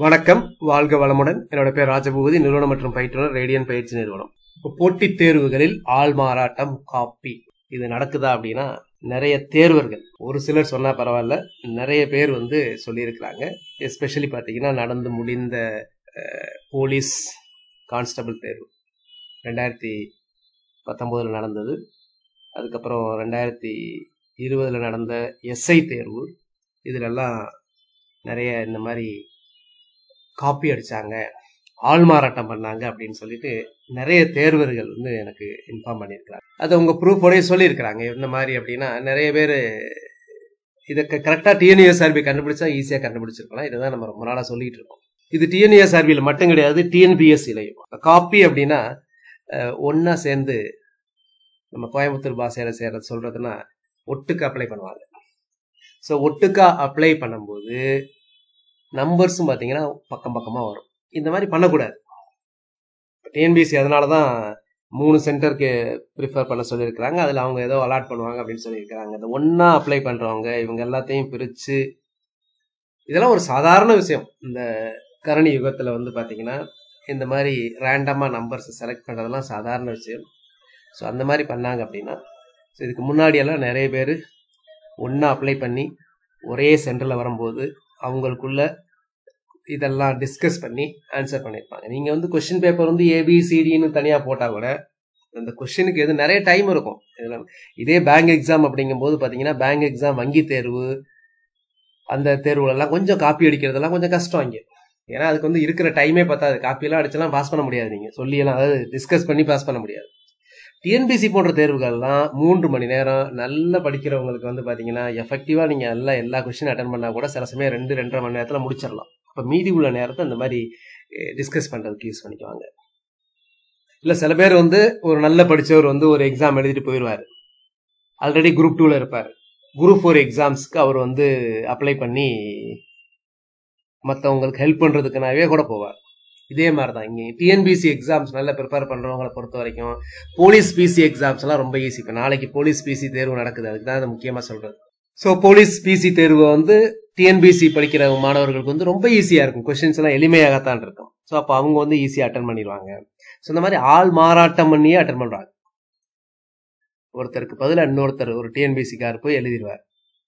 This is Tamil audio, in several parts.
வணக்கம் வாழ்க வளமுடன் என்னோட பேர் ராஜபூபதி நிறுவனம் மற்றும் பயிற்றுனர் ரேடியன் பயிற்சி நிறுவனம் இப்போ போட்டித் தேர்வுகளில் ஆள் மாறாட்டம் காப்பி இது நடக்குதா அப்படின்னா நிறைய தேர்வர்கள் ஒரு சிலர் சொன்னா பரவாயில்ல நிறைய பேர் வந்து சொல்லியிருக்கிறாங்க எஸ்பெஷலி பார்த்தீங்கன்னா நடந்து முடிந்த அஹ், போலீஸ் கான்ஸ்டபிள் தேர்வு ரெண்டாயிரத்தி பத்தொம்போதில் நடந்தது அதுக்கப்புறம் ரெண்டாயிரத்தி இருபதில் நடந்த எஸ்ஐ தேர்வு இதிலெல்லாம் நிறைய இந்த மாதிரி காப்பி அடிச்சாங்க ஆள்மாறாட்டம் பண்ணாங்க அப்படின்னு சொல்லிட்டு நிறைய தேர்வர்கள் வந்து எனக்கு இன்ஃபார்ம் பண்ணியிருக்கிறாங்க அது உங்க ப்ரூஃபோடய சொல்லியிருக்கிறாங்க இந்த மாதிரி அப்படின்னா நிறைய பேர் இதை கரெக்டாக டிஎன்யூஎஸ்ஆர்பி கண்டுபிடிச்சா ஈஸியாக கண்டுபிடிச்சிருக்கலாம் இதை தான் நம்ம ரொம்ப நாளாக சொல்லிட்டு இருக்கோம் இது டிஎன்யூஎஸ்ஆர்பியில் மட்டும் கிடையாது டிஎன்பிஎஸ்சிலையும் காப்பி அப்படின்னா ஒன்றா சேர்ந்து நம்ம கோயம்புத்தூர் பாஷையில் சேர சொல்றதுன்னா ஒட்டுக்கு அப்ளை பண்ணுவாங்க ஸோ ஒட்டுக்கா அப்ளை பண்ணும்போது நம்பர்ஸும் பார்த்தீங்கன்னா பக்கம் பக்கமாக வரும் இந்த மாதிரி பண்ணக்கூடாது டிஎன்பிசி அதனால தான் மூணு சென்டருக்கு ப்ரிஃபர் பண்ண சொல்லியிருக்கிறாங்க அதில் அவங்க ஏதோ அலாட் பண்ணுவாங்க அப்படின்னு சொல்லியிருக்கிறாங்க இந்த ஒன்றா அப்ளை பண்ணுறவங்க இவங்க எல்லாத்தையும் பிரித்து இதெல்லாம் ஒரு சாதாரண விஷயம் இந்த கரணி யுகத்தில் வந்து பார்த்தீங்கன்னா இந்த மாதிரி ரேண்டமாக நம்பர்ஸ் செலக்ட் பண்ணுறதெல்லாம் சாதாரண விஷயம் ஸோ அந்த மாதிரி பண்ணாங்க அப்படின்னா ஸோ இதுக்கு முன்னாடியெல்லாம் நிறைய பேர் ஒன்றா அப்ளை பண்ணி ஒரே சென்டரில் வரும்போது அவங்களுக்குள்ள இதெல்லாம் டிஸ்கஸ் பண்ணி ஆன்சர் பண்ணியிருப்பாங்க நீங்கள் வந்து கொஷின் பேப்பர் வந்து ஏபிசிடின்னு தனியாக போட்டால் கூட அந்த கொஷினுக்கு எது நிறைய டைம் இருக்கும் இதெல்லாம் இதே பேங்க் எக்ஸாம் அப்படிங்கும்போது பார்த்தீங்கன்னா பேங்க் எக்ஸாம் வங்கி தேர்வு அந்த தேர்வுலலாம் கொஞ்சம் காப்பி அடிக்கிறதெல்லாம் கொஞ்சம் கஷ்டம் இங்கே ஏன்னா அதுக்கு வந்து இருக்கிற டைமே பத்தாது காப்பியெல்லாம் அடிச்செல்லாம் பாஸ் பண்ண முடியாது நீங்கள் சொல்லியெல்லாம் அதாவது டிஸ்கஸ் பண்ணி பாஸ் பண்ண முடியாது டிஎன்பிசி போன்ற தேர்வுகள்லாம் மூன்று மணி நேரம் நல்லா படிக்கிறவங்களுக்கு வந்து பார்த்தீங்கன்னா எஃபெக்டிவாக நீங்கள் நல்லா எல்லா கொஸ்டின் அட்டன் பண்ணால் கூட சில சமயம் ரெண்டு ரெண்டரை மணி நேரத்தில் முடிச்சிடலாம் அப்போ மீதி உள்ள நேரத்தை இந்த மாதிரி டிஸ்கஸ் பண்ணுறதுக்கு யூஸ் பண்ணிக்குவாங்க இல்லை சில பேர் வந்து ஒரு நல்ல படித்தவர் வந்து ஒரு எக்ஸாம் எழுதிட்டு போயிடுவார் ஆல்ரெடி குரூப் டூவில் இருப்பார் குரூப் ஃபோர் எக்ஸாம்ஸ்க்கு அவர் வந்து அப்ளை பண்ணி மற்றவங்களுக்கு ஹெல்ப் பண்ணுறதுக்குனாவே கூட போவார் இதே மாதிரி தான் இங்கே டிஎன்பிசி எக்ஸாம்ஸ் நல்லா ப்ரிப்பேர் பண்ணுறவங்களை பொறுத்த வரைக்கும் போலீஸ் பிசி எக்ஸாம்ஸ் எல்லாம் ரொம்ப ஈஸி இப்போ நாளைக்கு போலீஸ் பிசி தேர்வு நடக்குது அதுக்கு தான் அதை முக்கியமாக சொல்கிறது ஸோ போலீஸ் பிசி தேர்வு வந்து டிஎன்பிசி படிக்கிற மாணவர்களுக்கு வந்து ரொம்ப ஈஸியாக இருக்கும் கொஸ்டின்ஸ் எல்லாம் எளிமையாகத்தான் இருக்கும் ஸோ அப்போ அவங்க வந்து ஈஸியாக அட்டன் பண்ணிடுவாங்க ஸோ இந்த மாதிரி ஆள் மாறாட்டம் பண்ணியே அட்டன் பண்ணுறாங்க ஒருத்தருக்கு பதிலாக இன்னொருத்தர் ஒரு டிஎன்பிசிக்கார் போய் எழுதிடுவார்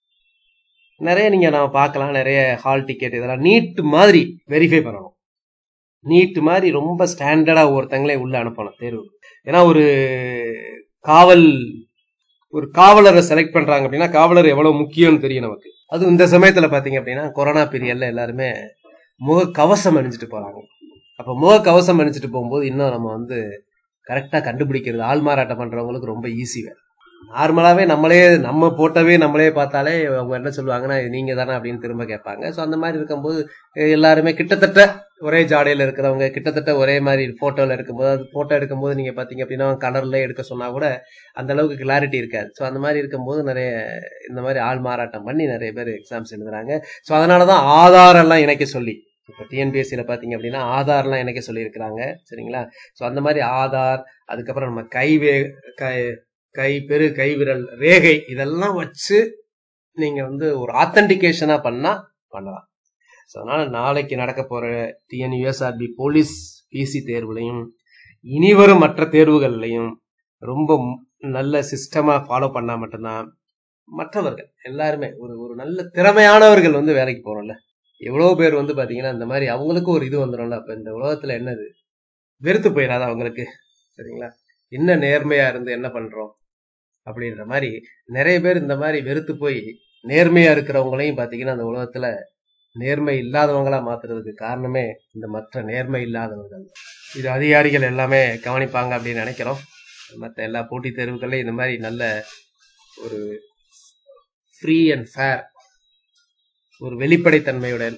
நிறைய நீங்கள் நான் பார்க்கலாம் நிறைய ஹால் டிக்கெட் இதெல்லாம் நீட் மாதிரி வெரிஃபை பண்ணணும் நீட் மாதிரி ரொம்ப ஸ்டாண்டர்டாக ஒருத்தங்களே உள்ள அனுப்பணும் தேர்வு ஏன்னா ஒரு காவல் ஒரு காவலரை செலக்ட் பண்றாங்க அப்படின்னா காவலர் எவ்வளவு முக்கியம்னு தெரியும் நமக்கு அது இந்த சமயத்துல பாத்தீங்க அப்படின்னா கொரோனா பீரியட்ல எல்லாருமே முக கவசம் அணிஞ்சிட்டு போறாங்க அப்ப முக கவசம் அணிஞ்சிட்டு போகும்போது இன்னும் நம்ம வந்து கரெக்டா கண்டுபிடிக்கிறது ஆள் மாறாட்டம் பண்றவங்களுக்கு ரொம்ப ஈஸி வேறு நார்மலாவே நம்மளே நம்ம போட்டவே நம்மளே பார்த்தாலே அவங்க என்ன சொல்லுவாங்கன்னா இது நீங்க தானே அப்படின்னு திரும்ப கேட்பாங்க ஸோ அந்த மாதிரி இருக்கும்போது எல்லாருமே கிட்டத்தட்ட ஒரே ஜாடையில இருக்கிறவங்க கிட்டத்தட்ட ஒரே மாதிரி போட்டோல இருக்கும்போது அது போட்டோ எடுக்கும்போது நீங்க பாத்தீங்க அப்படின்னா கலர்ல எடுக்க சொன்னா கூட அந்த அளவுக்கு கிளாரிட்டி இருக்காது ஸோ அந்த மாதிரி இருக்கும்போது நிறைய இந்த மாதிரி ஆள் மாறாட்டம் பண்ணி நிறைய பேர் எக்ஸாம்ஸ் எழுதுறாங்க ஸோ அதனாலதான் ஆதாரெல்லாம் இணைக்க சொல்லி இப்போ டிஎன்பிஎஸ்சியில் பார்த்தீங்க அப்படின்னா ஆதார்லாம் இணைக்க சொல்லியிருக்கிறாங்க சரிங்களா ஸோ அந்த மாதிரி ஆதார் அதுக்கப்புறம் நம்ம கைவே கை கை பெரு கை விரல் ரேகை இதெல்லாம் வச்சு நீங்க வந்து ஒரு ஆத்தன்டிகேஷனா பண்ணா பண்ணலாம் ஸோ அதனால நாளைக்கு நடக்க போற டிஎன்யூஎஸ்ஆர்பி போலீஸ் பிசி தேர்வுலையும் இனிவரும் மற்ற தேர்வுகள்லையும் ரொம்ப நல்ல சிஸ்டமா ஃபாலோ பண்ணா மட்டும்தான் மற்றவர்கள் எல்லாருமே ஒரு ஒரு நல்ல திறமையானவர்கள் வந்து வேலைக்கு போறோம்ல எவ்வளோ பேர் வந்து பாத்தீங்கன்னா இந்த மாதிரி அவங்களுக்கு ஒரு இது வந்துடும்ல அப்ப இந்த உலகத்துல என்னது வெறுத்து போயிடாத அவங்களுக்கு சரிங்களா என்ன நேர்மையா இருந்து என்ன பண்றோம் அப்படின்ற மாதிரி நிறைய பேர் இந்த மாதிரி வெறுத்து போய் நேர்மையா இருக்கிறவங்களையும் பாத்தீங்கன்னா அந்த உலகத்துல நேர்மை இல்லாதவங்களா மாத்துறதுக்கு காரணமே இந்த மற்ற நேர்மை இல்லாதவர்கள் இது அதிகாரிகள் எல்லாமே கவனிப்பாங்க அப்படின்னு நினைக்கிறோம் மற்ற எல்லா போட்டித் தேர்வுகள்லையும் இந்த மாதிரி நல்ல ஒரு ஃப்ரீ அண்ட் ஃபேர் ஒரு வெளிப்படைத்தன்மையுடன்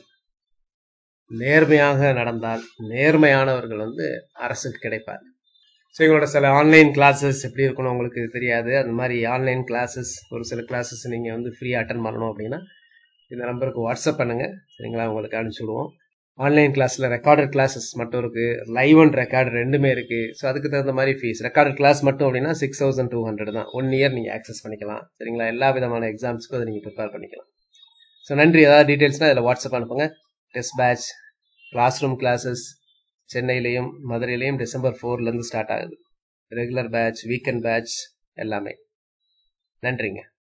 நேர்மையாக நடந்தால் நேர்மையானவர்கள் வந்து அரசுக்கு கிடைப்பார் ஸோ எங்களோட சில ஆன்லைன் கிளாஸஸ் எப்படி இருக்கணும் உங்களுக்கு தெரியாது அந்த மாதிரி ஆன்லைன் கிளாஸஸ் ஒரு சில கிளாஸஸ் நீங்கள் வந்து ஃப்ரீயாக அட்டன் பண்ணணும் அப்படின்னா இந்த நம்பருக்கு வாட்ஸ்அப் பண்ணுங்கள் சரிங்களா உங்களுக்கு அனுப்பிச்சி விடுவோம் ஆன்லைன் கிளாஸில் ரெக்கார்டட் கிளாஸஸ் மட்டும் இருக்குது லைவ் அண்ட் ரெக்கார்டு ரெண்டுமே இருக்குது ஸோ அதுக்கு தகுந்த மாதிரி ஃபீஸ் ரெக்கார்டட் கிளாஸ் மட்டும் அப்படின்னா சிக்ஸ் தௌசண்ட் டூ ஹண்ட்ரட் தான் ஒன் இயர் நீங்கள் ஆக்சஸ் பண்ணிக்கலாம் சரிங்களா எல்லா விதமான எக்ஸாம்ஸ்க்கும் அதை நீங்கள் ப்ரிப்பேர் பண்ணிக்கலாம் ஸோ நன்றி ஏதாவது டீட்டெயில்ஸ்னால் இதில் வாட்ஸ்அப் அனுப்புங்க test batch class room classes சென்னையிலையும் மதுரையிலையும் டிசம்பர் ஃபோர்லேருந்து ஸ்டார்ட் ஆகுது ரெகுலர் பேட்ச் வீக்கெண்ட் பேட்ச் எல்லாமே நன்றிங்க